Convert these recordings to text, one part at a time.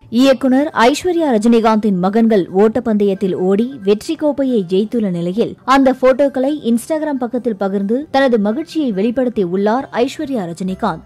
இயக்குனர் ஐஸ்வர்யா ரஜினிகாந்தின் மகன்கள் ஓட்டப்பந்தயத்தில் ஓடி வெற்றி கோப்பையை ஜெயித்துள்ள நிலையில் அந்த போட்டோக்களை இன்ஸ்டாகிராம் பக்கத்தில் பகிர்ந்து தனது மகிழ்ச்சியை வெளிப்படுத்தி உள்ளார் ஐஸ்வர்யா ரஜினிகாந்த்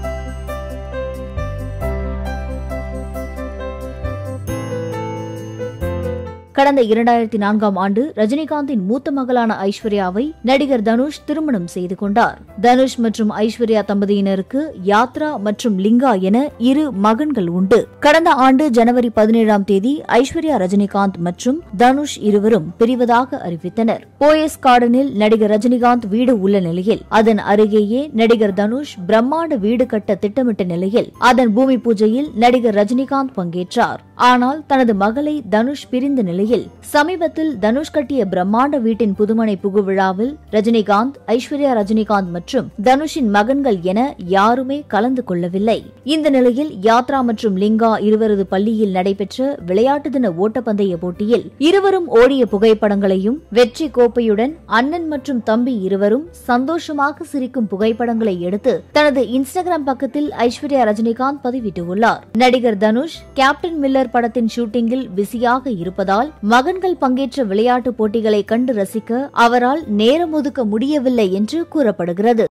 கடந்த இரண்டாயிரத்தி நான்காம் ஆண்டு ரஜினிகாந்தின் மூத்த மகளான ஐஸ்வர்யாவை நடிகர் தனுஷ் திருமணம் செய்து கொண்டார் தனுஷ் மற்றும் ஐஸ்வர்யா தம்பதியினருக்கு யாத்ரா மற்றும் லிங்கா என இரு மகன்கள் உண்டு கடந்த ஆண்டு ஜனவரி பதினேழாம் தேதி ஐஸ்வர்யா ரஜினிகாந்த் மற்றும் தனுஷ் இருவரும் பிரிவதாக அறிவித்தனர் போயஸ் கார்டனில் நடிகர் ரஜினிகாந்த் வீடு உள்ள நிலையில் அதன் அருகேயே நடிகர் தனுஷ் பிரம்மாண்ட வீடு கட்ட திட்டமிட்ட நிலையில் அதன் பூமி பூஜையில் நடிகர் ரஜினிகாந்த் பங்கேற்றார் ஆனால் தனது மகளை தனுஷ் பிரிந்த நிலையில் சமீபத்தில் தனுஷ் கட்டிய பிரம்மாண்ட வீட்டின் புதுமனை புகுவிழாவில் ரஜினிகாந்த் ஐஸ்வர்யா ரஜினிகாந்த் மற்றும் தனுஷின் மகன்கள் என யாருமே கலந்து கொள்ளவில்லை இந்த நிலையில் யாத்ரா மற்றும் லிங்கா இருவரது பள்ளியில் நடைபெற்ற விளையாட்டு தின ஓட்டப்பந்தய போட்டியில் இருவரும் ஓடிய புகைப்படங்களையும் வெற்றி கோப்பையுடன் அண்ணன் மற்றும் தம்பி இருவரும் சந்தோஷமாக சிரிக்கும் புகைப்படங்களை எடுத்து தனது இன்ஸ்டாகிராம் பக்கத்தில் ஐஸ்வர்யா ரஜினிகாந்த் பதிவிட்டுள்ளார் நடிகர் தனுஷ் கேப்டன் மில்லர் படத்தின் ஷூட்டிங்கில் பிஸியாக இருப்பதால் மகன்கள் பங்கேற்ற விளையாட்டுப் போட்டிகளை கண்டு ரசிக்க அவரால் நேரம் ஒதுக்க முடியவில்லை என்று கூறப்படுகிறது